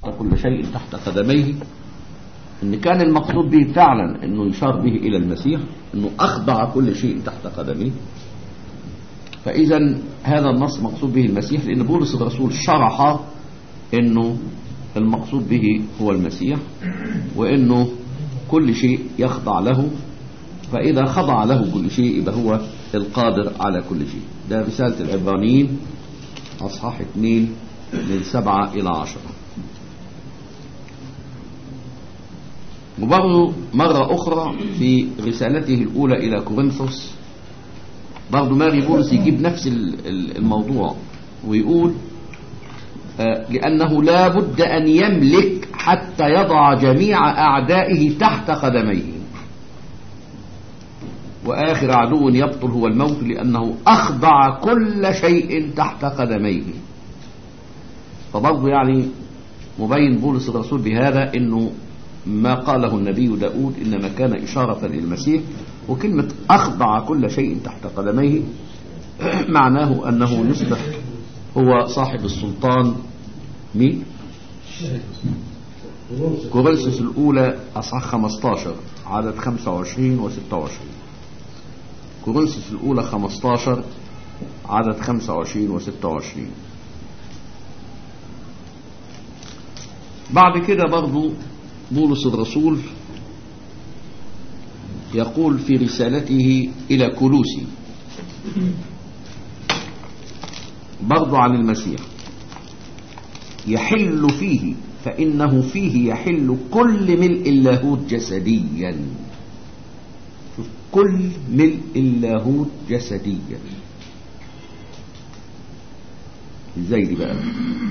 كل شيء تحت قدميه ان كان المقصود به فعلا انه يشار به الى المسيح انه اخضع كل شيء تحت قدميه فاذا هذا النص مقصود به المسيح لان بولس الرسول شرح انه المقصود به هو المسيح وانه كل شيء يخضع له فاذا خضع له كل شيء يبقى هو القادر على كل شيء ده رسالة العبرانيين اصحاح 2 من 7 الى 10 وبرضه مرة أخرى في رسالته الأولى إلى كورنثوس برضه ماري بولس يجيب نفس الموضوع ويقول لأنه لا بد أن يملك حتى يضع جميع أعدائه تحت قدميه وآخر عدو يبطل هو الموت لأنه أخضع كل شيء تحت قدميه فبرضه يعني مبين بولس الرسول بهذا أنه ما قاله النبي داود إنما كان إشارة للمسيح وكلمة أخضع كل شيء تحت قدميه معناه أنه يصبح هو صاحب السلطان مين كورنثوس الأولى أصحاح 15 عدد 25 و 26 كورنثوس الأولى 15 عدد 25 و 26 بعد كده برضو بولس الرسول يقول في رسالته إلى كلوسي برضو عن المسيح يحل فيه فإنه فيه يحل كل ملء اللاهوت جسديا شوف كل ملء اللاهوت جسديا ازاي دي بقى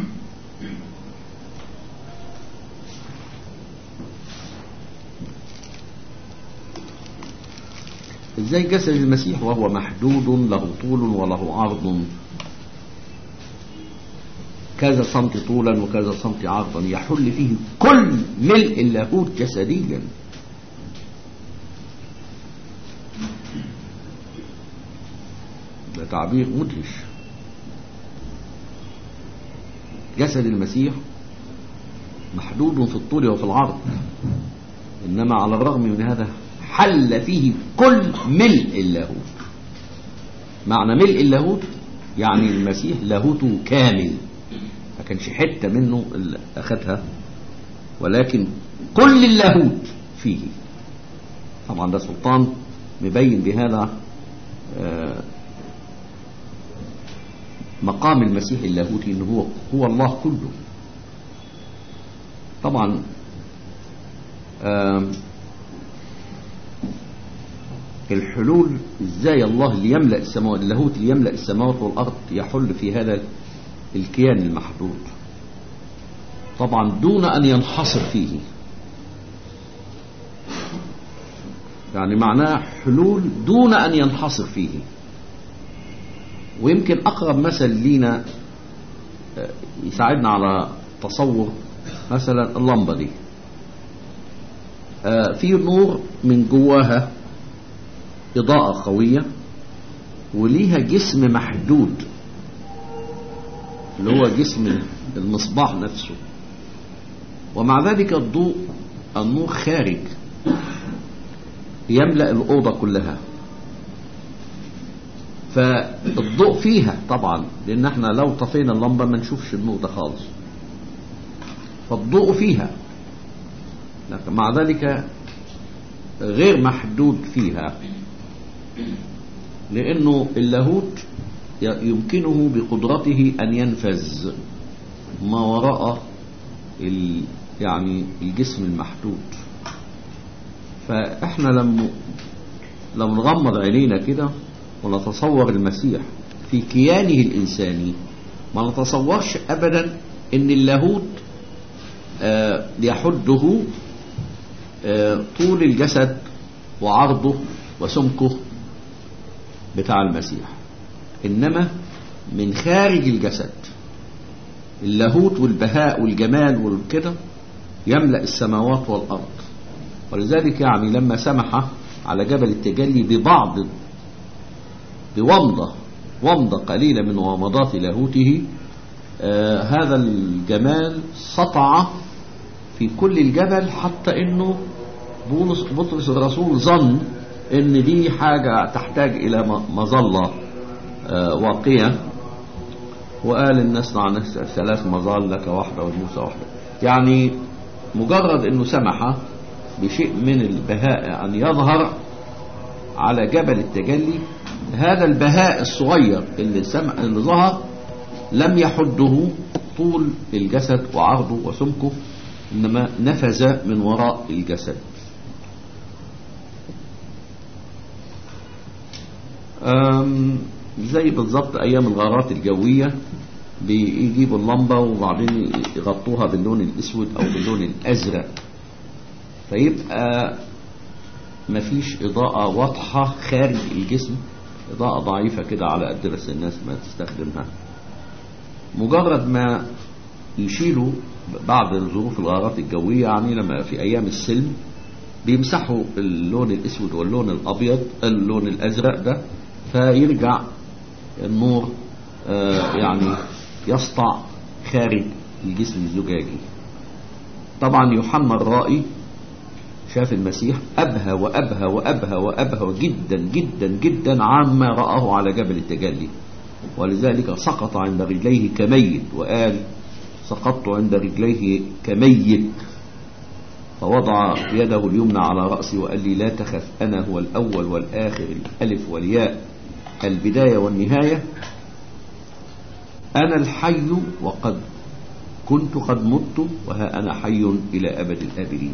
ازاي جسد المسيح وهو محدود له طول وله عرض كذا سنتي طولا وكذا سنتي عرضا يحل فيه كل ملء اللاهوت جسديا ده تعبير مدهش جسد المسيح محدود في الطول وفي العرض إنما على الرغم من هذا حل فيه كل ملء اللاهوت معنى ملء اللاهوت يعني المسيح لاهوته كامل ما كانش حتة منه اللي أخذها ولكن كل اللاهوت فيه طبعا ده سلطان مبين بهذا مقام المسيح اللاهوتي انه هو هو الله كله طبعا الحلول ازاي الله اللي يملأ السماوات اللاهوت اللي يملأ السماوات والأرض يحل في هذا الكيان المحدود طبعا دون أن ينحصر فيه يعني معناه حلول دون أن ينحصر فيه ويمكن أقرب مثل لينا يساعدنا على تصور مثلا اللمبة دي في نور من جواها إضاءة قوية وليها جسم محدود اللي هو جسم المصباح نفسه ومع ذلك الضوء النور خارج يملأ الأوضة كلها فالضوء فيها طبعا لأن احنا لو طفينا اللمبة ما نشوفش النور ده خالص فالضوء فيها لكن مع ذلك غير محدود فيها لأنه اللاهوت يمكنه بقدرته أن ينفذ ما وراء يعني الجسم المحدود فإحنا لما لما نغمض عينينا كده ونتصور المسيح في كيانه الإنساني ما نتصورش أبدا أن اللاهوت آه يحده آه طول الجسد وعرضه وسمكه بتاع المسيح إنما من خارج الجسد اللاهوت والبهاء والجمال والكده يملأ السماوات والأرض ولذلك يعني لما سمح على جبل التجلي ببعض بومضة ومضة قليلة من ومضات لاهوته آه هذا الجمال سطع في كل الجبل حتى انه بولس بطرس الرسول ظن ان دي حاجة تحتاج الى م- مظلة آه واقية وقال ان نصنع ثلاث مظال لك واحدة ولموسى واحدة يعني مجرد انه سمح بشيء من البهاء ان يظهر على جبل التجلي هذا البهاء الصغير اللي, سمع اللي ظهر لم يحده طول الجسد وعرضه وسمكه إنما نفذ من وراء الجسد أم زي بالضبط أيام الغارات الجوية بيجيبوا اللمبة وبعدين يغطوها باللون الأسود أو باللون الأزرق فيبقى مفيش إضاءة واضحة خارج الجسم إضاءة ضعيفة كده على قد بس الناس ما تستخدمها مجرد ما يشيلوا بعد ظروف الغارات الجوية يعني لما في أيام السلم بيمسحوا اللون الأسود واللون الأبيض اللون الأزرق ده فيرجع النور آه يعني يسطع خارج الجسم الزجاجي طبعا يوحنا الرائي شاف المسيح أبهى وأبهى وأبهى وأبهى جدا جدا جدا عما رآه على جبل التجلي ولذلك سقط عند رجليه كميت وقال سقطت عند رجليه كميت فوضع يده اليمنى على رأسي وقال لي لا تخف أنا هو الأول والآخر الألف والياء البداية والنهاية أنا الحي وقد كنت قد مت وها أنا حي إلى أبد الآبدين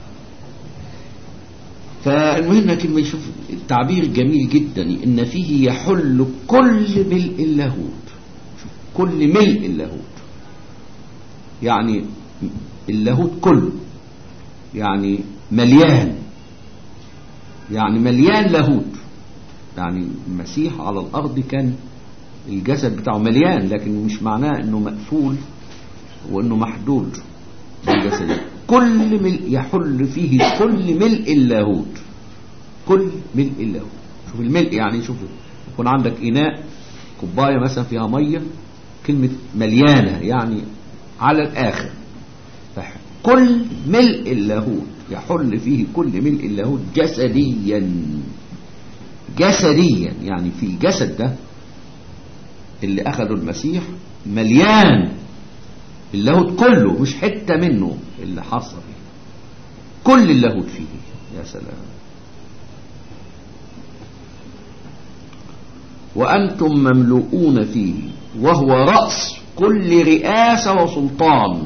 فالمهم لكن يشوف التعبير جميل جدا إن فيه يحل كل ملء اللاهوت كل ملء اللاهوت يعني اللاهوت كله يعني مليان يعني مليان لاهوت يعني المسيح على الأرض كان الجسد بتاعه مليان لكن مش معناه انه مقفول وانه محدود بالجسد كل ملء يحل فيه كل ملء اللاهوت كل ملء اللاهوت شوف الملء يعني شوف يكون عندك إناء كوباية مثلا فيها مية كلمة مليانة يعني على الآخر كل ملء اللاهوت يحل فيه كل ملء اللاهوت جسديا جسديا يعني في الجسد ده اللي أخذه المسيح مليان اللاهوت كله مش حتة منه اللي حصل كل اللاهوت فيه يا سلام وأنتم مملؤون فيه وهو رأس كل رئاسة وسلطان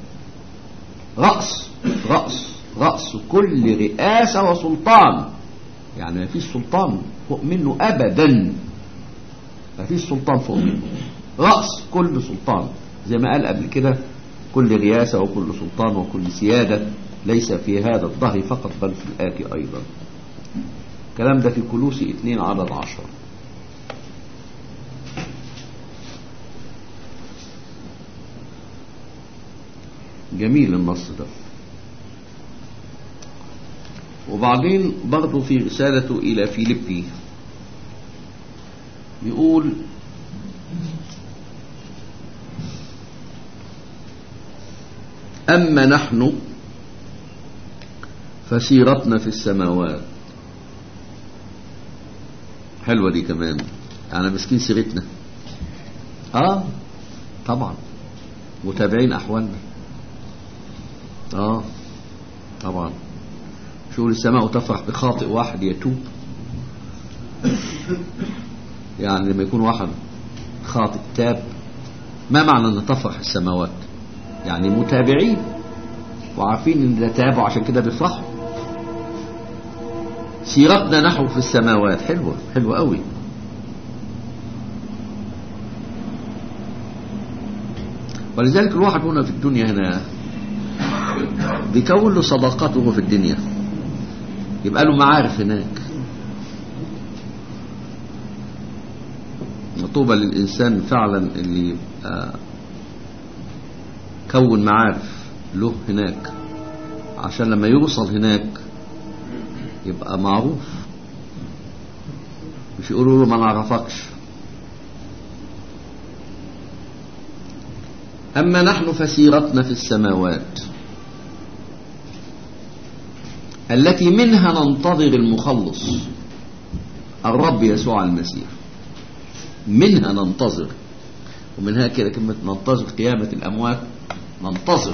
رأس رأس رأس كل رئاسة وسلطان يعني ما فيش سلطان فوق منه أبدا ما فيش سلطان فوق منه رأس كل سلطان زي ما قال قبل كده كل رياسة وكل سلطان وكل سيادة ليس في هذا الظهر فقط بل في الآتي أيضا الكلام ده في كلوسي 2 عدد 10 جميل النص ده وبعدين برضه في رسالته إلى فيليبي يقول أما نحن فسيرتنا في السماوات حلوة دي كمان أنا مسكين سيرتنا آه طبعا متابعين أحوالنا آه طبعا شو السماء تفرح بخاطئ واحد يتوب يعني لما يكون واحد خاطئ تاب ما معنى أن تفرح السماوات يعني متابعين وعارفين ان ده تابوا عشان كده بيفرحوا سيرتنا نحو في السماوات حلوة حلوة قوي ولذلك الواحد هنا في الدنيا هنا بيكون له صداقاته في الدنيا يبقى له معارف هناك طوبى للإنسان فعلا اللي يبقى كون معارف له هناك عشان لما يوصل هناك يبقى معروف مش يقولوا له ما نعرفكش أما نحن فسيرتنا في السماوات التي منها ننتظر المخلص الرب يسوع المسيح منها ننتظر ومنها كده كلمة ننتظر قيامة الأموات ننتظر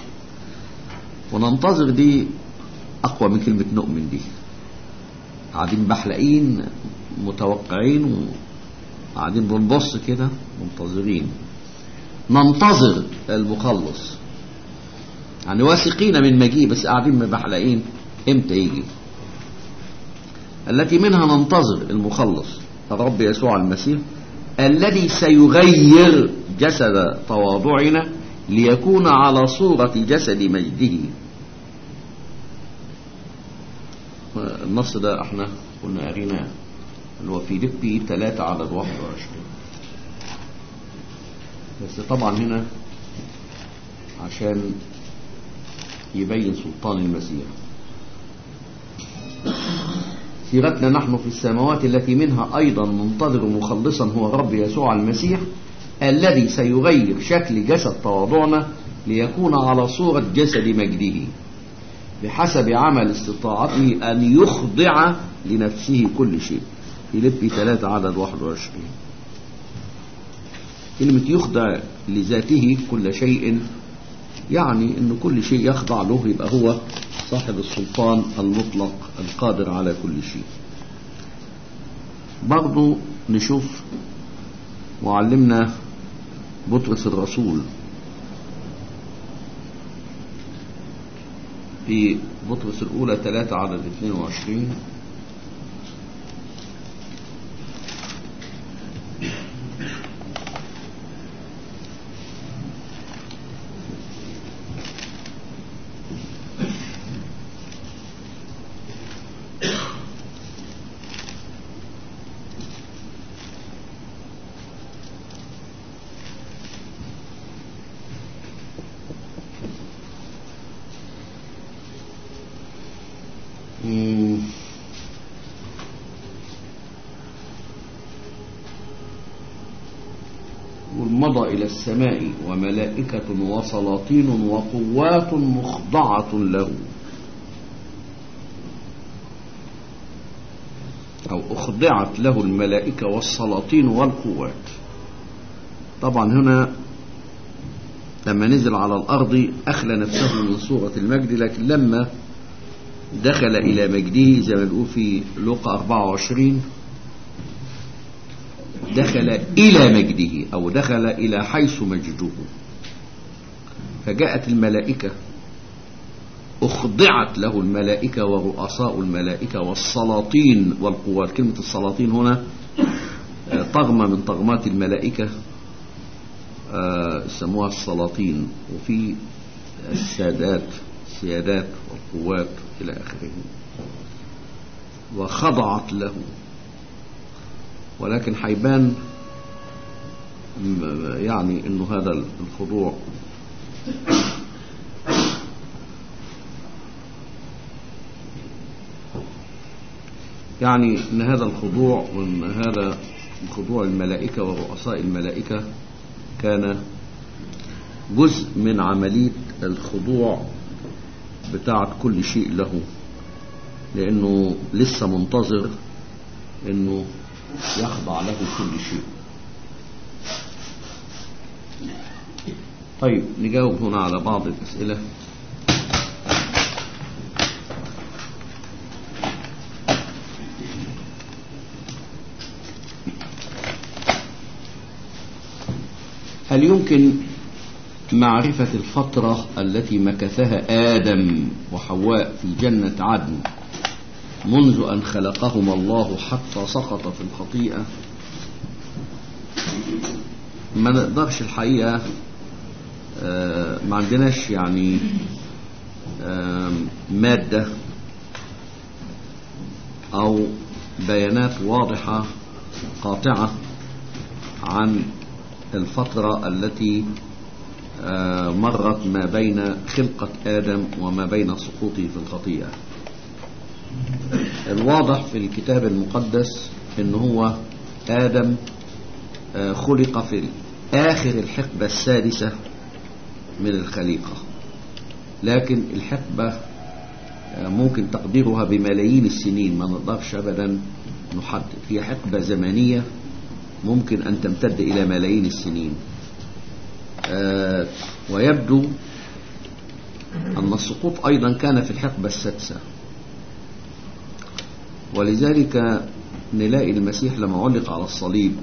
وننتظر دي أقوى من كلمة نؤمن دي قاعدين بحلقين متوقعين وقاعدين بنبص كده منتظرين ننتظر المخلص يعني واثقين من مجيء بس قاعدين بحلقين امتى يجي التي منها ننتظر المخلص الرب يسوع المسيح الذي سيغير جسد تواضعنا ليكون على صورة جسد مجده النص ده احنا كنا قريناه اللي هو في لبي 3 عدد 21 بس طبعا هنا عشان يبين سلطان المسيح سيرتنا نحن في السماوات التي منها أيضا ننتظر مخلصا هو الرب يسوع المسيح الذي سيغير شكل جسد تواضعنا ليكون على صورة جسد مجده بحسب عمل استطاعته أن يخضع لنفسه كل شيء فيليبي 3 عدد 21 كلمة يخضع لذاته كل شيء يعني أن كل شيء يخضع له يبقى هو صاحب السلطان المطلق القادر على كل شيء برضو نشوف معلمنا بطرس الرسول في بطرس الأولى 3 عدد 22 مضى إلى السماء وملائكة وسلاطين وقوات مخضعة له أو أخضعت له الملائكة والسلاطين والقوات طبعا هنا لما نزل على الأرض أخلى نفسه من صورة المجد لكن لما دخل إلى مجده زي ما بيقول في لوقا 24 دخل إلى مجده أو دخل إلى حيث مجده فجاءت الملائكة أخضعت له الملائكة ورؤساء الملائكة والسلاطين والقوات كلمة السلاطين هنا طغمة من طغمات الملائكة سموها السلاطين وفي السادات السيادات والقوات إلى آخره وخضعت له ولكن حيبان يعني انه هذا الخضوع يعني ان هذا الخضوع وان هذا خضوع الملائكة ورؤساء الملائكة كان جزء من عملية الخضوع بتاعة كل شيء له لانه لسه منتظر انه يخضع له كل شيء طيب نجاوب هنا على بعض الأسئلة هل يمكن معرفة الفترة التي مكثها آدم وحواء في جنة عدن منذ أن خلقهما الله حتى سقط في الخطيئة ما نقدرش الحقيقة ما عندناش يعني مادة أو بيانات واضحة قاطعة عن الفترة التي مرت ما بين خلقة آدم وما بين سقوطه في الخطيئة الواضح في الكتاب المقدس ان هو آدم خلق في آخر الحقبة السادسة من الخليقة لكن الحقبة ممكن تقديرها بملايين السنين ما نقدرش أبدا نحدد هي حقبة زمنية ممكن أن تمتد إلى ملايين السنين ويبدو أن السقوط أيضا كان في الحقبة السادسة ولذلك نلاقي المسيح لما علق على الصليب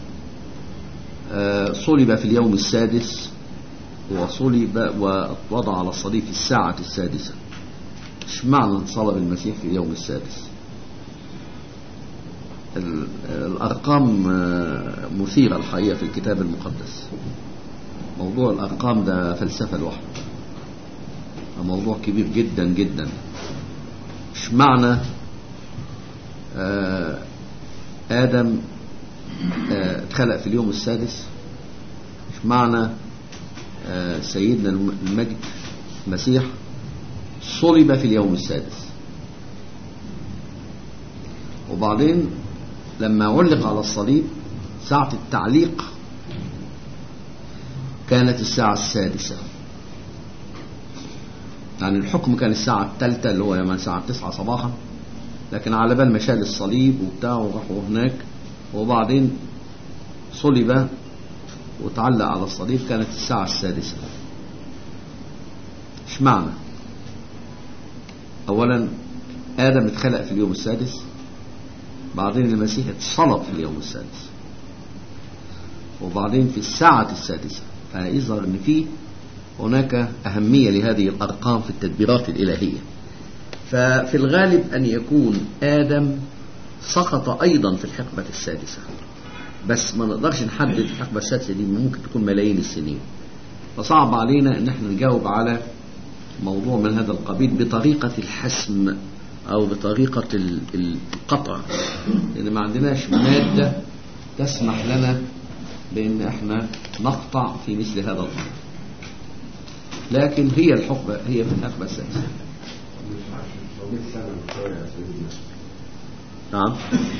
صلب في اليوم السادس وصلب ووضع على الصليب في الساعة السادسة ايش معنى صلب المسيح في اليوم السادس الأرقام مثيرة الحقيقة في الكتاب المقدس موضوع الأرقام ده فلسفة لوحده موضوع كبير جدا جدا ايش معنى آدم اتخلق في اليوم السادس ايش معنى سيدنا المجد المسيح صلب في اليوم السادس وبعدين لما علق على الصليب ساعة التعليق كانت الساعة السادسة يعني الحكم كان الساعة الثالثة اللي هو يوم الساعة تسعة صباحا لكن على بال ما شال الصليب وبتاع وراحوا هناك وبعدين صلب وتعلق على الصليب كانت الساعة السادسة ايش معنى اولا ادم اتخلق في اليوم السادس بعدين المسيح اتصلب في اليوم السادس وبعدين في الساعة السادسة فيظهر ان في هناك أهمية لهذه الأرقام في التدبيرات الإلهية ففي الغالب أن يكون آدم سقط أيضا في الحقبة السادسة بس ما نقدرش نحدد الحقبة السادسة دي ممكن تكون ملايين السنين فصعب علينا ان احنا نجاوب على موضوع من هذا القبيل بطريقة الحسم او بطريقة القطع لان ما عندناش مادة تسمح لنا بان احنا نقطع في مثل هذا الامر لكن هي الحقبة هي في الحقبة السادسة نعم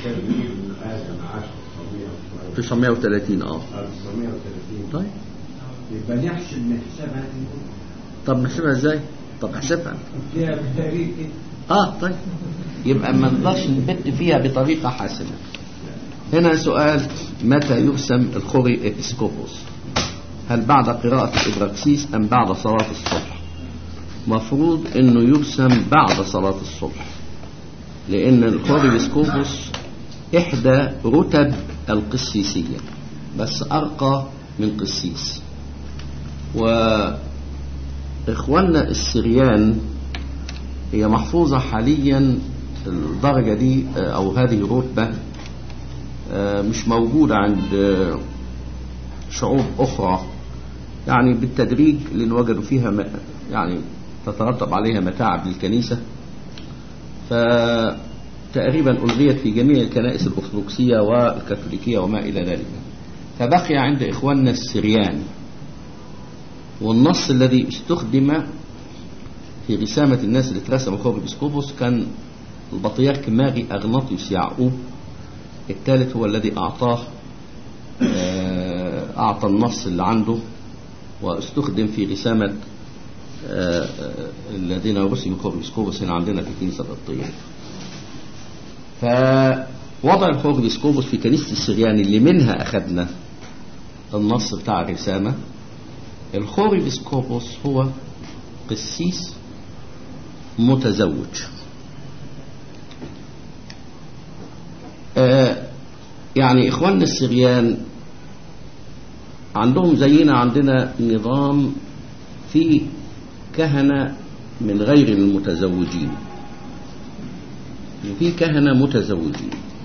930 اه 930 طيب يبقى نحسب نحسبها طب نحسبها ازاي طب احسبها فيها بالتاريخ كده اه طيب يبقى ما نقدرش نبت فيها بطريقة حاسمة هنا سؤال متى يرسم الخوري ابسكوبوس هل بعد قراءة الإبراكسيس أم بعد صلاة الصبح مفروض أنه يرسم بعد صلاة الصبح لأن الخوري ابسكوبوس إحدى رتب القسيسية بس أرقى من قسيس وإخواننا السريان هي محفوظة حاليا الدرجة دي أو هذه الرتبة مش موجودة عند شعوب أخرى يعني بالتدريج لأن وجدوا فيها يعني تترتب عليها متاعب للكنيسة فتقريبا ألغيت في جميع الكنائس الأرثوذكسية والكاثوليكية وما إلى ذلك فبقي عند إخواننا السريان والنص الذي استخدم في رسامة الناس اللي اترسموا خوري بسكوبوس كان البطريرك ماري أغناطيوس يعقوب الثالث هو الذي أعطاه أعطى النص اللي عنده واستخدم في رسامة الذين رسموا خوري بسكوبوس هنا عندنا في الكنيسة القبطية فوضع الخوري بسكوبوس في كنيسة السريان اللي منها أخذنا النص بتاع الرسامة الخوري بسكوبوس هو قسيس متزوج آه يعني إخواننا السريان عندهم زينا عندنا نظام في كهنة من غير المتزوجين وفي كهنة متزوجين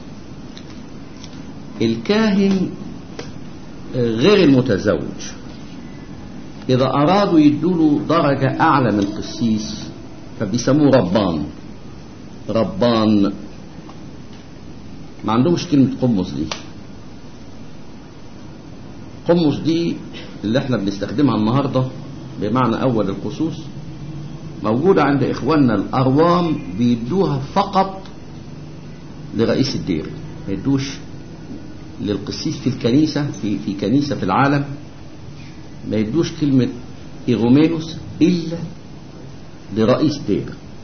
الكاهن غير المتزوج إذا أرادوا يدوا درجة أعلى من قسيس فبيسموه ربان ربان ما عندهمش كلمة قمص دي قمص دي اللي احنا بنستخدمها النهاردة بمعنى أول الخصوص موجودة عند إخواننا الأروام بيدوها فقط لرئيس الدير ما يدوش للقسيس في الكنيسة في, في كنيسة في العالم ما يدوش كلمة إيغومينوس إلا لرئيس دير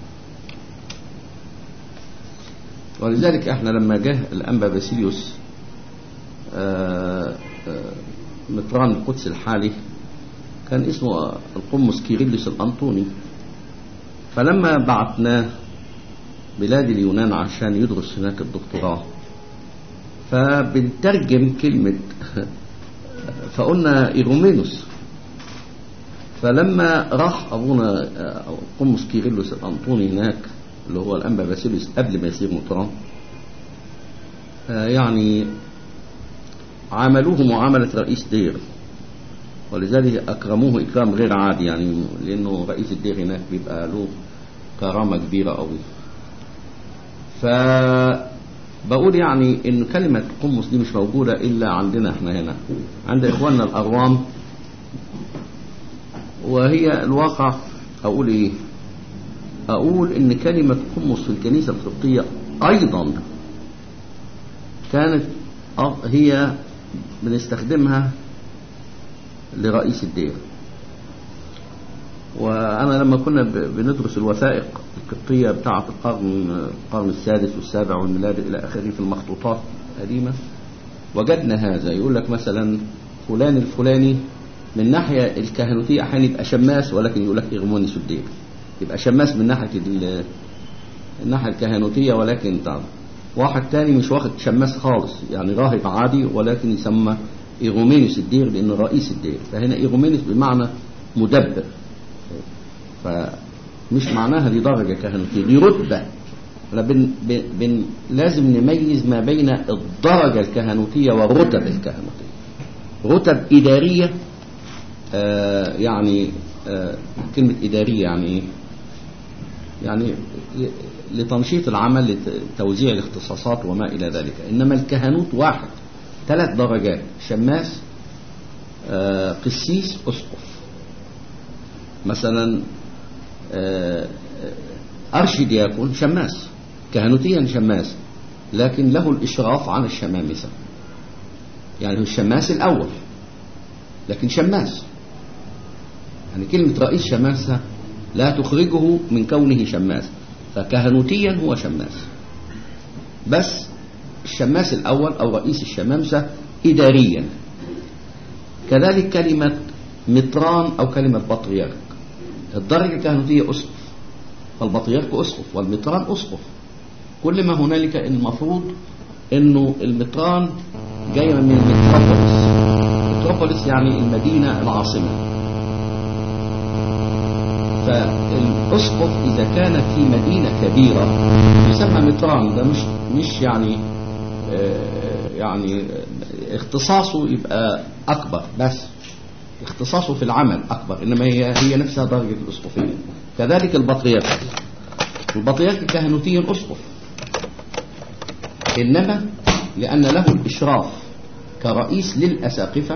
ولذلك احنا لما جه الأنبا باسيليوس آه، آه، مطران القدس الحالي كان اسمه القمص كيرلس الأنطوني فلما بعثناه بلاد اليونان عشان يدرس هناك الدكتوراه فبنترجم كلمة فقلنا إيرومينوس فلما راح أبونا قمص كيرلس الأنطوني هناك اللي هو الأنبا باسيليوس قبل ما يصير مطران يعني عاملوه معاملة رئيس دير ولذلك أكرموه إكرام غير عادي يعني لأنه رئيس الدير هناك بيبقى له كرامة كبيرة قوي فبقول يعني إن كلمة قمص دي مش موجودة إلا عندنا إحنا هنا عند إخواننا الأروام وهي الواقع أقول إيه أقول إن كلمة قمص في الكنيسة القبطية أيضا كانت هي بنستخدمها لرئيس الدير وأنا لما كنا بندرس الوثائق القبطية بتاعة القرن القرن السادس والسابع والميلادي إلى آخره في المخطوطات القديمة وجدنا هذا يقول لك مثلا فلان الفلاني من ناحية الكهنوتية أحيانا يبقى شماس ولكن يقول لك إغمونيس الدير يبقى شماس من ناحية الناحية الكهنوتية ولكن تعرف واحد تاني مش واخد شماس خالص يعني راهب عادي ولكن يسمى إيغومينوس الدير لأنه رئيس الدير فهنا إيغومينوس بمعنى مدبر فمش معناها دي درجة كهنوتية دي رتبة بن بن لازم نميز ما بين الدرجة الكهنوتية والرتب الكهنوتية رتب إدارية آه يعني آه كلمة إدارية يعني إيه؟ يعني لتنشيط العمل لتوزيع الاختصاصات وما إلى ذلك إنما الكهنوت واحد ثلاث درجات شماس آه قسيس أسقف مثلا أرشدياكون شماس كهنوتيا شماس لكن له الإشراف على الشمامسة يعني هو الشماس الأول لكن شماس يعني كلمة رئيس شماسة لا تخرجه من كونه شماس فكهنوتيا هو شماس بس الشماس الأول أو رئيس الشمامسة إداريا كذلك كلمة مطران أو كلمة بطريرك الدرجة الكهنوتية أسقف فالبطريرك أسقف والمطران أسقف كل ما هنالك المفروض أنه المطران جاي من المتروبوليس المتروبوليس يعني المدينة العاصمة فالأسقف إذا كان في مدينة كبيرة يسمى مطران ده مش مش يعني آه يعني اختصاصه يبقى أكبر بس اختصاصه في العمل أكبر إنما هي هي نفسها درجة الأسقفية كذلك البطريرك البطريرك كهنوتيا أسقف إنما لأن له الإشراف كرئيس للأساقفة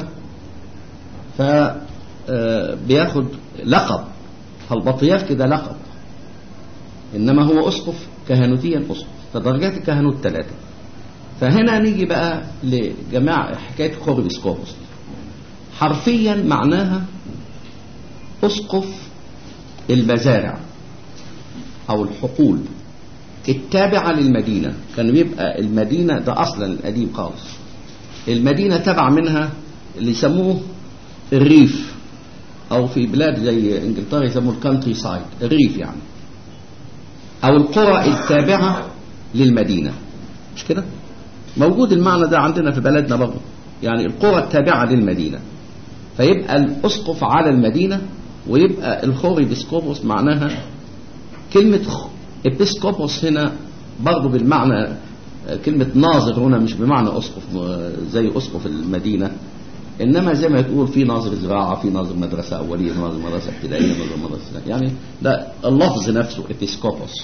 فبياخد لقب فالبطريرك ده لقب إنما هو أسقف كهنوتيا أسقف فدرجات الكهنوت ثلاثة فهنا نيجي بقى لجماعة حكاية خوربس كوربس حرفيا معناها أسقف المزارع أو الحقول التابعة للمدينة كان بيبقى المدينة ده أصلا القديم خالص المدينة تبع منها اللي يسموه الريف أو في بلاد زي إنجلترا يسموه الكانتري سايد الريف يعني أو القرى التابعة للمدينة مش كده؟ موجود المعنى ده عندنا في بلدنا برضه يعني القرى التابعة للمدينة فيبقى الأسقف على المدينة ويبقى الخوري بسكوبوس معناها كلمة ابسكوبوس هنا برضه بالمعنى كلمة ناظر هنا مش بمعنى أسقف زي أسقف المدينة إنما زي ما تقول في ناظر زراعة في ناظر مدرسة أولية ناظر مدرسة ابتدائية ناظر مدرسة يعني ده اللفظ نفسه ابسكوبوس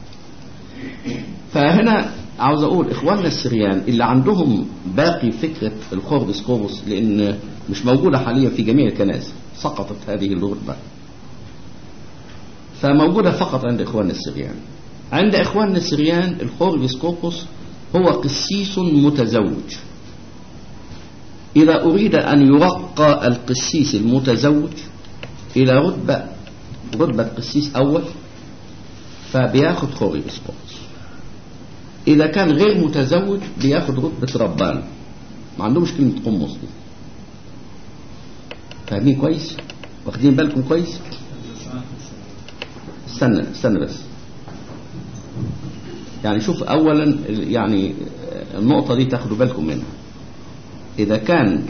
فهنا عاوز أقول إخواننا السريان اللي عندهم باقي فكرة الخوردس كوبوس لأن مش موجودة حاليا في جميع الكنائس سقطت هذه الرتبة فموجودة فقط عند إخواننا السريان عند إخواننا السريان الخوردس كوبوس هو قسيس متزوج إذا أريد أن يرقى القسيس المتزوج إلى رتبة رتبة قسيس أول فبياخد خوري بسبوت إذا كان غير متزوج بياخد رتبة ربان ما عندهمش كلمة قمص دي فاهمين كويس واخدين بالكم كويس استنى استنى بس يعني شوف اولا يعني النقطة دي تاخدوا بالكم منها اذا كان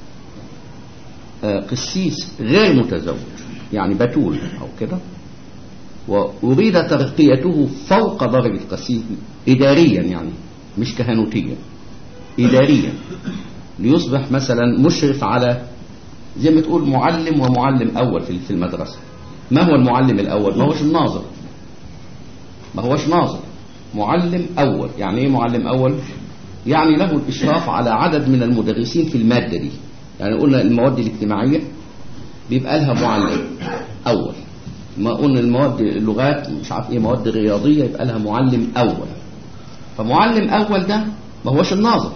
قسيس غير متزوج يعني بتول او كده واريد ترقيته فوق درجة قسيس اداريا يعني مش كهنوتيا اداريا ليصبح مثلا مشرف على زي ما تقول معلم ومعلم اول في المدرسة ما هو المعلم الاول ما هوش الناظر ما هوش ناظر معلم اول يعني ايه معلم اول يعني له الاشراف على عدد من المدرسين في المادة دي يعني قلنا المواد الاجتماعية بيبقى لها معلم اول ما قلنا المواد اللغات مش عارف ايه مواد رياضية يبقى لها معلم اول فمعلم اول ده ما هوش الناظر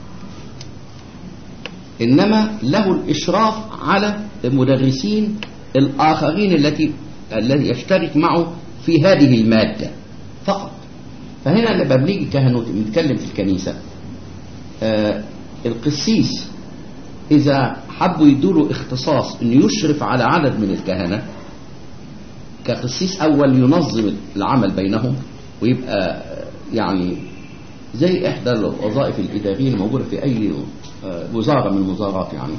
انما له الاشراف على المدرسين الاخرين التي الذي يشترك معه في هذه المادة فقط فهنا لما بنيجي كهنوت بنتكلم في الكنيسة آه القسيس إذا حبوا يدوله اختصاص أنه يشرف على عدد من الكهنة كقسيس أول ينظم العمل بينهم ويبقى يعني زي إحدى الوظائف الإدارية الموجودة في أي آه وزارة من الوزارات يعني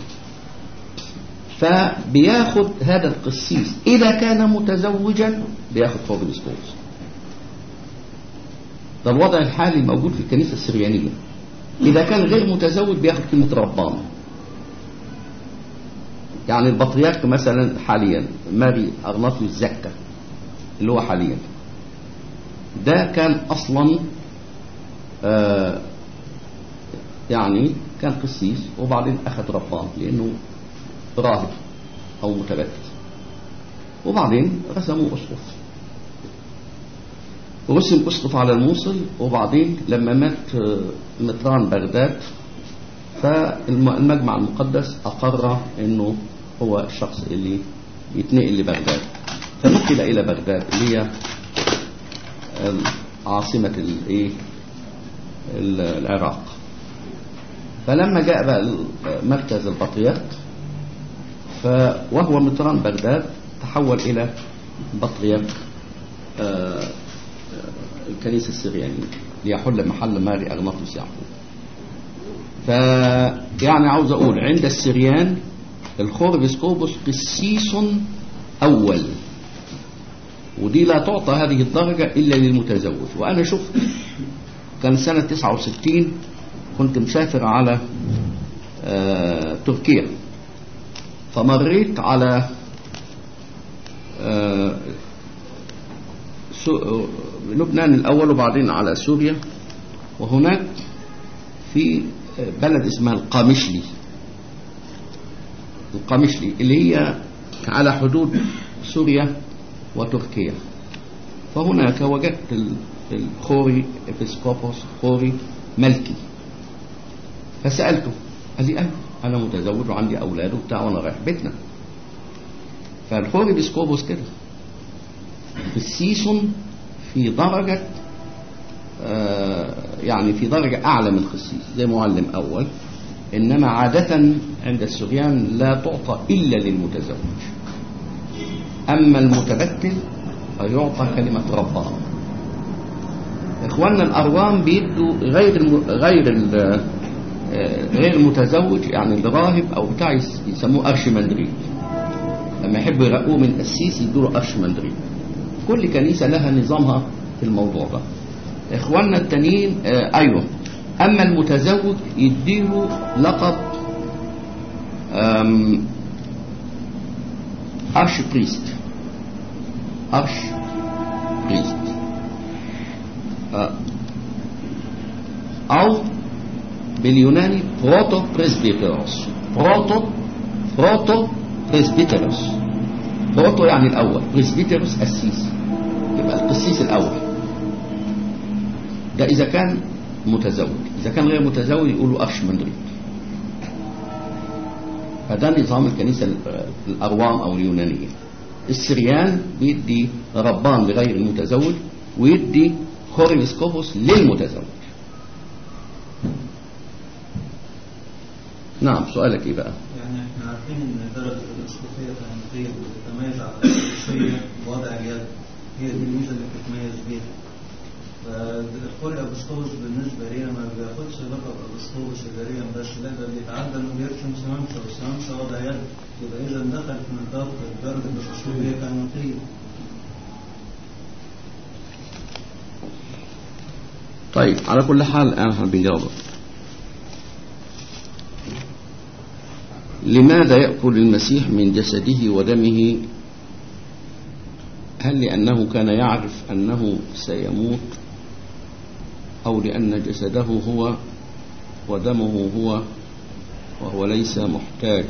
فبياخد هذا القسيس إذا كان متزوجا بياخد فوق الاسبوس ده الوضع الحالي الموجود في الكنيسة السريانية إذا كان غير متزوج بياخد كلمة ربان يعني البطريرك مثلا حاليا ماري أغناطيوس زكا اللي هو حاليا ده كان أصلا آه يعني كان قسيس وبعدين أخذ ربان لأنه راهب أو متبتل وبعدين رسموا أسقف ورسم أسقف على الموصل وبعدين لما مات مطران بغداد فالمجمع المقدس أقر أنه هو الشخص اللي يتنقل لبغداد فنقل إلى بغداد اللي هي عاصمة الايه العراق فلما جاء بقى مركز البطريرك وهو مطران بغداد تحول إلى بطريرك الكنيسة السريانية ليحل محل ماري أغناطوس يعقوب فيعني عاوز أقول عند السريان الخوربسكوبوس قسيس أول ودي لا تعطى هذه الدرجة إلا للمتزوج وأنا شفت كان سنة 69 كنت مسافر على آه تركيا فمريت على آه لبنان الأول وبعدين على سوريا وهناك في بلد اسمها القامشلي القامشلي اللي هي على حدود سوريا وتركيا فهناك وجدت الخوري ابسكوبوس خوري ملكي فسألته قال لي أنا أنا متزوج وعندي أولاد وبتاع وأنا رايح بيتنا فالخوري ابسكوبوس كده قسيس في درجة آه يعني في درجة أعلى من خسيس زي معلم أول إنما عادة عند السريان لا تعطى إلا للمتزوج أما المتبتل فيعطى كلمة ربان إخواننا الأروام بيدوا غير الم... غير ال... غير المتزوج يعني الراهب أو بتاع يسموه أرشمندري لما يحبوا يرقوه من قسيس يدوا له أرشمندري كل كنيسة لها نظامها في الموضوع ده إخواننا التانيين آه أيوه أما المتزوج يديله لقب أرش بريست أرش بريست آه أو باليوناني بروتو بريسبيتروس بروتو بروتو بريسبيتروس بروتو يعني الأول بريسبيتروس قسيس يبقى القسيس الأول ده إذا كان متزوج إذا كان غير متزوج يقولوا أرشمندريت فده نظام الكنيسة ال- الأروام أو اليونانية السريان بيدي ربان لغير المتزوج ويدي هوريسكوبوس للمتزوج نعم سؤالك ايه بقى يعني احنا عارفين ان درجة الاسقفية الأنفية بتتميز على الأسقفية بوضع اليد هي دي الميزة اللي بتتميز بيها فالدكتور الأبسطوس بالنسبة لي ما بياخدش لقب أبسطوس إداريا بس لا ده بيتعدى إنه بيرسم سمامسة والسمامسة وضع يد يبقى إذا دخل في نطاق درجة الأسقفية كانونية طيب على كل حال انا بنجاوبك لماذا يأكل المسيح من جسده ودمه هل لأنه كان يعرف أنه سيموت أو لأن جسده هو ودمه هو وهو ليس محتاج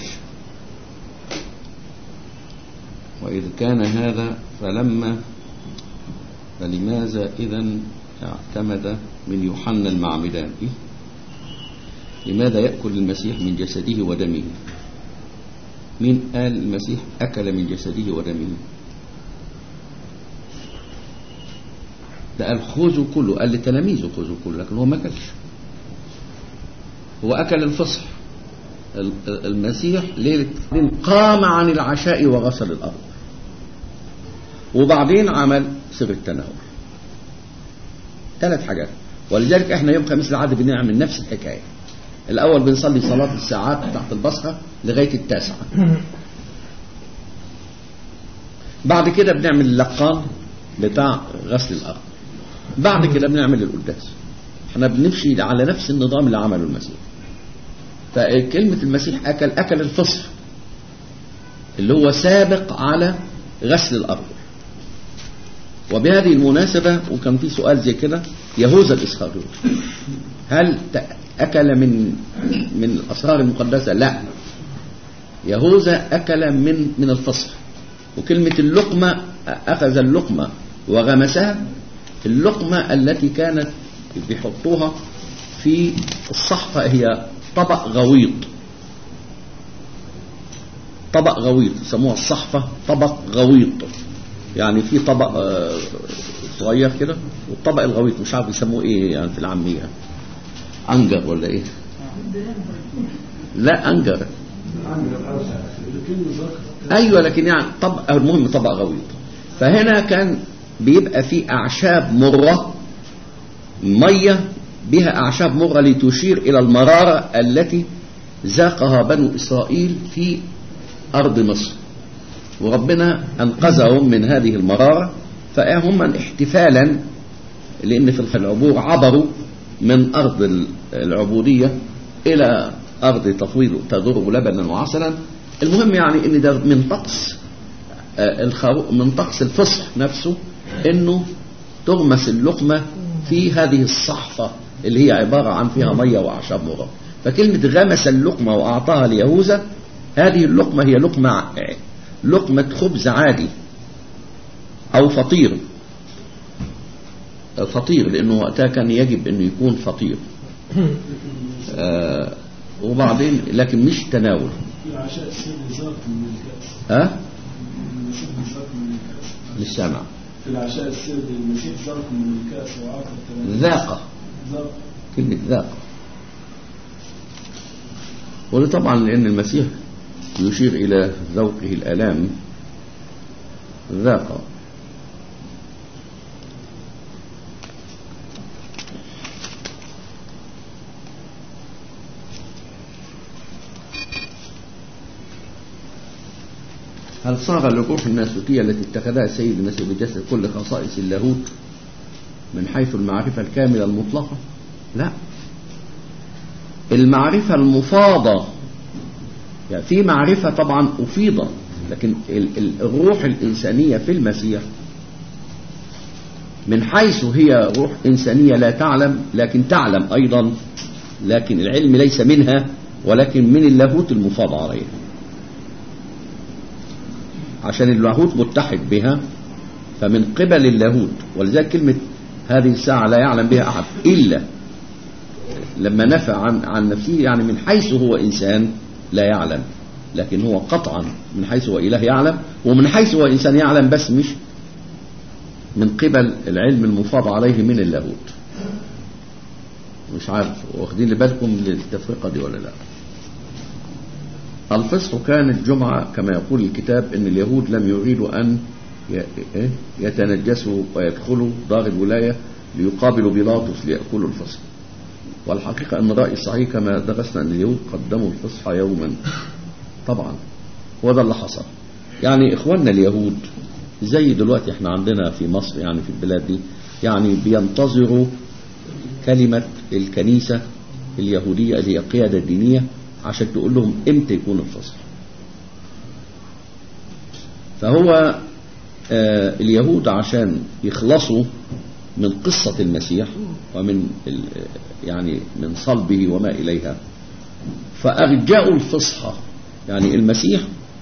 وإذ كان هذا فلما فلماذا إذا اعتمد من يوحنا المعمدان إيه؟ لماذا يأكل المسيح من جسده ودمه مين قال المسيح أكل من جسده ودمه ده قال خذوا كله قال لتلاميذه خذوا كله لكن هو ما أكلش هو أكل الفصح ال- المسيح ليلة قام عن العشاء وغسل الأرض وبعدين عمل سر التناول ثلاث حاجات ولذلك احنا يوم خميس العادة بنعمل نفس الحكاية الأول بنصلي صلاة الساعات تحت البصرة لغاية التاسعة بعد كده بنعمل اللقان بتاع غسل الأرض بعد كده بنعمل القداس احنا بنمشي على نفس النظام اللي عمله المسيح فكلمة المسيح أكل أكل الفصح اللي هو سابق على غسل الأرض وبهذه المناسبة وكان في سؤال زي كده يهوذا الإسخاريوط هل ت- أكل من من الأسرار المقدسة؟ لا يهوذا أكل من من الفصح وكلمة اللقمة أخذ اللقمة وغمسها اللقمة التي كانت بيحطوها في الصحفة هي طبق غويط طبق غويط يسموها الصحفة طبق غويط يعني في طبق آه، صغير كده والطبق الغويط مش عارف يسموه ايه يعني في العامية انجر ولا ايه لا انجر ايوه لكن يعني طبق المهم طبق غويط فهنا كان بيبقى في اعشاب مره ميه بها اعشاب مره لتشير الى المراره التي ذاقها بنو اسرائيل في ارض مصر وربنا انقذهم من هذه المراره فهم احتفالا لان في العبور عبروا من ارض العبوديه الى ارض تفويض تضر لبنا وعسلا المهم يعني ان ده من طقس آه، الخرو... من طقس الفصح نفسه انه تغمس اللقمه في هذه الصحفه اللي هي عباره عن فيها ميه واعشاب مرة فكلمه غمس اللقمه واعطاها ليهوذا هذه اللقمه هي لقمه ع- لقمه خبز عادي او فطير آه، فطير لانه وقتها كان يجب انه يكون فطير آه وبعدين لكن مش تناول في العشاء السر زاق من الكأس ها المسيح زاق من الكأس مش سامع في العشاء السر المسيح زاق من الكأس وعقد تمام ذاق زاق كلمة ذاق وده طبعا لأن المسيح يشير إلى ذوقه الآلام ذاق هل صار للروح الناسوتية التي اتخذها السيد المسيح بجسد كل خصائص اللاهوت من حيث المعرفة الكاملة المطلقة لا المعرفة المفاضة يعني في معرفة طبعا أفيضة لكن ال- ال- الروح الإنسانية في المسيح من حيث هي روح إنسانية لا تعلم لكن تعلم أيضا لكن العلم ليس منها ولكن من اللاهوت المفاض عليها عشان اللاهوت متحد بها فمن قبل اللاهوت ولذلك كلمة هذه الساعة لا يعلم بها أحد إلا لما نفى عن عن نفسه يعني من حيث هو إنسان لا يعلم لكن هو قطعا من حيث هو إله يعلم ومن حيث هو إنسان يعلم بس مش من قبل العلم المفاض عليه من اللاهوت مش عارف واخدين بالكم للتفرقة دي ولا لا الفصح كانت جمعة كما يقول الكتاب ان اليهود لم يريدوا ان ي- إيه؟ يتنجسوا ويدخلوا دار الولاية ليقابلوا بيلاطس ليأكلوا الفصح والحقيقة أن الرأي الصحيح كما درسنا أن اليهود قدموا الفصح يوما طبعا وده اللي حصل يعني إخواننا اليهود زي دلوقتي احنا عندنا في مصر يعني في البلاد دي يعني بينتظروا كلمة الكنيسة اليهودية اللي هي القيادة الدينية عشان تقول لهم امتى يكون الفصح فهو آه اليهود عشان يخلصوا من قصة المسيح ومن ال- يعني من صلبه وما إليها فأرجعوا الفصحى يعني المسيح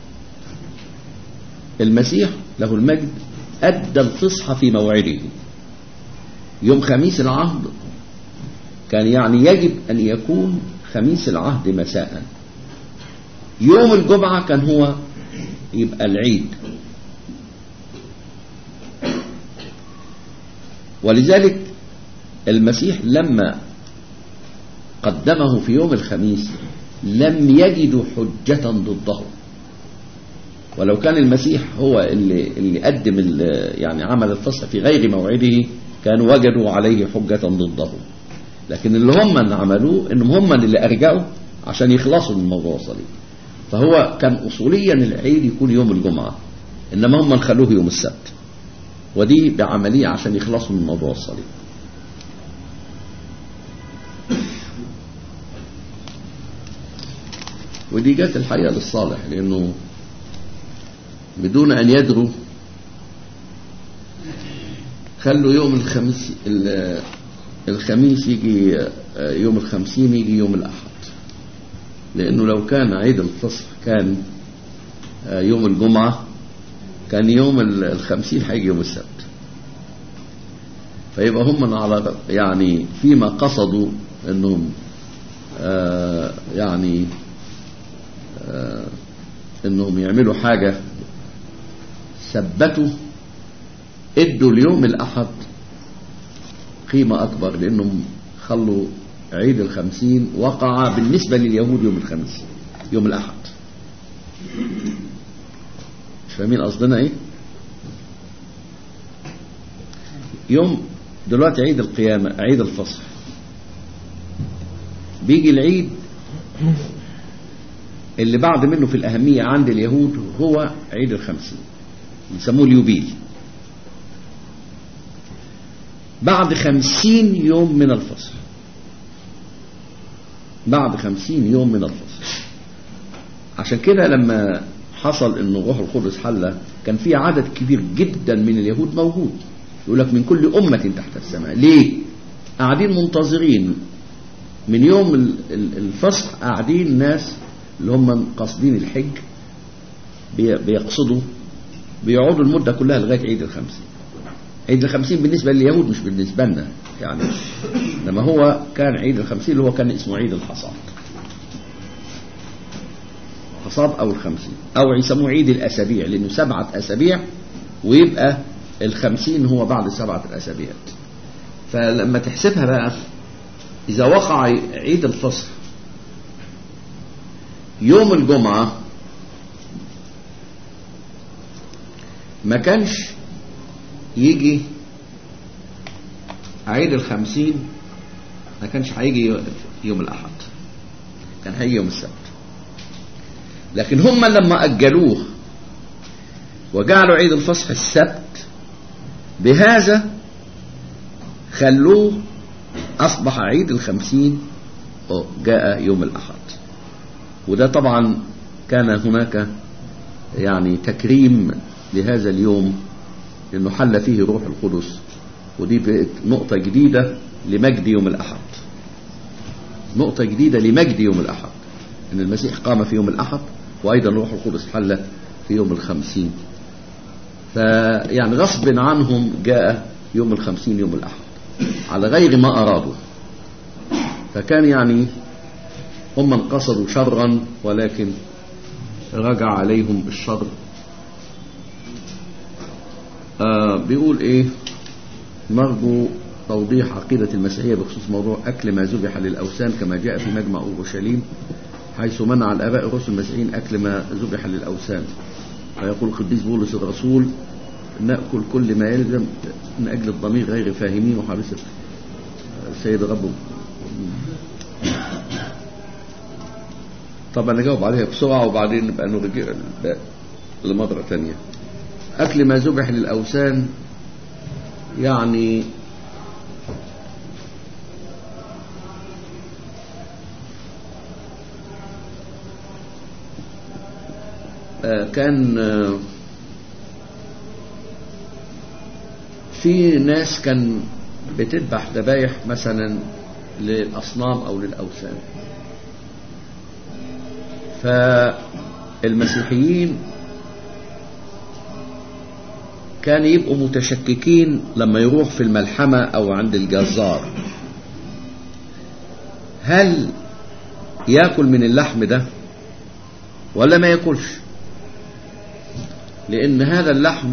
المسيح له المجد أدى الفصحى في موعده يوم خميس العهد كان يعني يجب أن يكون خميس العهد مساء يوم الجمعة كان هو يبقى العيد ولذلك المسيح لما قدمه في يوم الخميس لم يجدوا حجة ضده ولو كان المسيح هو اللي, اللي قدم ال- يعني عمل الفصح في غير موعده كانوا وجدوا عليه حجة ضده لكن اللي هم اللي عملوه انهم هم اللي ارجعوا عشان يخلصوا من موضوع الصليب فهو كان اصوليا العيد يكون يوم الجمعة انما هم خلوه يوم السبت ودي بعملية عشان يخلصوا من موضوع الصليب ودي جت الحقيقة للصالح لأنه بدون أن يدروا خلوا يوم الخميس ال- الخميس يجي آه، يوم الخمسين يجي يوم الأحد لأنه لو كان عيد الفصح كان آه، يوم الجمعة كان يوم ال- الخمسين هيجي يوم السبت فيبقى هم على يعني فيما قصدوا انهم آه يعني آه انهم يعملوا حاجة ثبتوا ادوا اليوم الاحد قيمة اكبر لانهم خلوا عيد الخمسين وقع بالنسبة لليهود يوم الخميس يوم الاحد مش فاهمين قصدنا ايه يوم دلوقتي عيد القيامة عيد الفصح بيجي العيد اللي بعد منه في الأهمية عند اليهود هو عيد الخمسين يسموه اليوبيل بعد خمسين يوم من الفصح بعد خمسين يوم من الفصح عشان كده لما حصل ان الروح القدس حل كان في عدد كبير جدا من اليهود موجود يقول لك من كل أمة تحت السماء ليه قاعدين منتظرين من يوم ال- ال- الفصح قاعدين ناس اللي هم قاصدين الحج بي- بيقصدوا بيقعدوا المدة كلها لغاية عيد الخمسين عيد الخمسين بالنسبة لليهود مش بالنسبة لنا يعني لما هو كان عيد الخمسين اللي هو كان اسمه عيد الحصاد حصاد أو الخمسين أو يسموه عيد الأسابيع لأنه سبعة أسابيع ويبقى الخمسين هو بعد سبعة الأسابيع فلما تحسبها بقى إذا وقع عيد الفصح يوم الجمعة ما كانش يجي عيد الخمسين ما كانش هيجي يوم الأحد كان هيجي يوم السبت لكن هم لما أجلوه وجعلوا عيد الفصح السبت بهذا خلوه أصبح عيد الخمسين جاء يوم الأحد وده طبعا كان هناك يعني تكريم لهذا اليوم لأنه حل فيه روح القدس ودي بقت نقطة جديدة لمجد يوم الأحد نقطة جديدة لمجد يوم الأحد أن المسيح قام في يوم الأحد وأيضا روح القدس حل في يوم الخمسين فيعني غصب عنهم جاء يوم الخمسين يوم الأحد على غير ما أرادوا فكان يعني هم قصدوا شرا ولكن رجع عليهم الشر آه بيقول ايه نرجو توضيح عقيدة المسيحية بخصوص موضوع أكل ما ذبح للأوثان كما جاء في مجمع أورشليم حيث منع الآباء الرسل المسيحيين أكل ما ذبح للأوثان فيقول القديس بولس الرسول نأكل كل ما يلزم من أجل الضمير غير فاهمين وحارسة السيد رب طبعا نجاوب عليها بسرعة وبعدين نبقى نرجع لمرة ثانية أكل ما ذبح للأوثان يعني آه كان آه في ناس كان بتذبح ذبايح مثلا للأصنام أو للأوثان فالمسيحيين كان يبقوا متشككين لما يروح في الملحمة أو عند الجزار هل ياكل من اللحم ده ولا ما ياكلش لأن هذا اللحم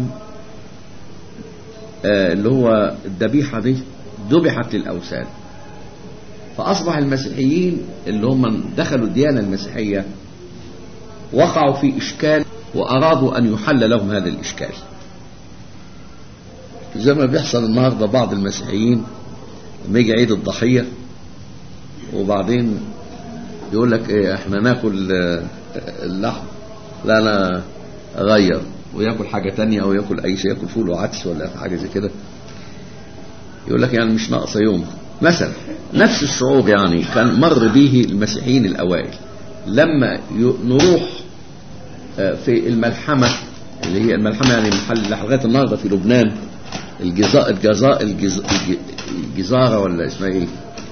آه اللي هو الذبيحة دي ذبحت للأوثان فأصبح المسيحيين اللي هم دخلوا الديانة المسيحية وقعوا في إشكال وأرادوا أن يحل لهم هذا الإشكال زي ما بيحصل النهاردة بعض المسيحيين لما يجي عيد الضحية وبعدين يقول لك ايه احنا ناكل اللحم لا انا اغير وياكل حاجة تانية او ياكل اي شيء ياكل فول وعدس ولا حاجة زي كده يقول لك يعني مش ناقصة يوم مثلا نفس الشعور يعني كان مر به المسيحيين الاوائل لما نروح في الملحمة اللي هي الملحمة يعني محل لغاية النهاردة في لبنان الجزاء الجزاء الجز... الجزارة ولا اسمها ايه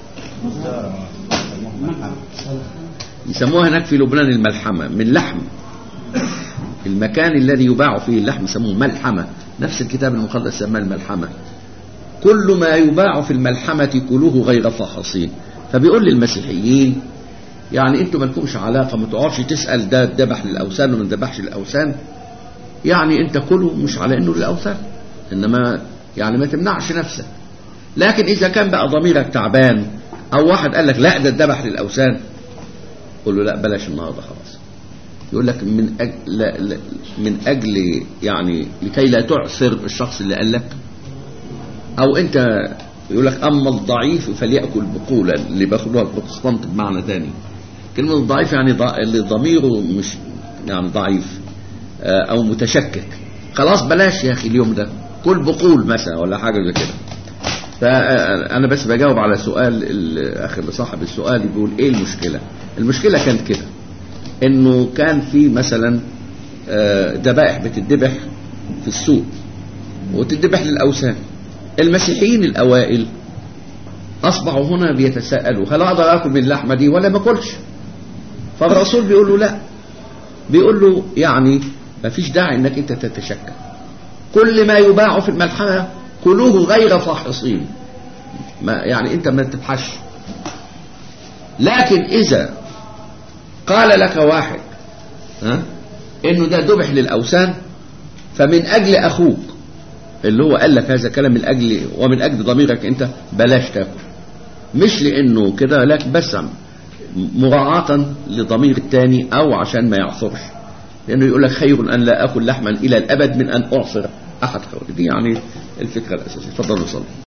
يسموها هناك في لبنان الملحمة من لحم المكان الذي يباع فيه اللحم يسموه ملحمة نفس الكتاب المقدس سماه الملحمة كل ما يباع في الملحمة كلوه غير فحصين فبيقول للمسيحيين يعني انتوا مالكمش علاقة ما تقعدش تسأل ده ذبح للأوثان وما ذبحش للأوثان يعني انت كله مش على انه للأوثان انما يعني ما تمنعش نفسك لكن اذا كان بقى ضميرك تعبان او واحد قال لك لا ده اتذبح للاوثان قول له لا بلاش النهارده خلاص يقول لك من أجل لا لا من اجل يعني لكي لا تعثر الشخص اللي قال لك او انت يقول لك اما الضعيف فليأكل بقولا اللي بياخدوها البروتستانت بمعنى ثاني كلمة الضعيف يعني اللي ضميره مش يعني ضعيف او متشكك خلاص بلاش يا اخي اليوم ده كل بقول مثلا ولا حاجه زي كده فانا بس بجاوب على سؤال الاخ اللي صاحب السؤال بيقول ايه المشكله المشكله كانت كده انه كان في مثلا ذبائح بتذبح في السوق وتذبح للاوثان المسيحيين الاوائل اصبحوا هنا بيتساءلوا هل اقدر اكل من اللحمه دي ولا ما اكلش فالرسول بيقول له لا بيقول له يعني ما فيش داعي انك انت تتشكك كل ما يباع في الملحمة كلوه غير فاحصين ما يعني انت ما تبحثش لكن اذا قال لك واحد ها انه ده ذبح للاوثان فمن اجل اخوك اللي هو قال لك هذا كلام من اجل ومن اجل ضميرك انت بلاش تاكل مش لانه كده لكن بس مراعاة لضمير التاني او عشان ما يعصرش لانه يقول لك خير ان لا اكل لحما الى الابد من ان اعصر احد حولي دي يعني الفكره الاساسيه تفضلوا صلوا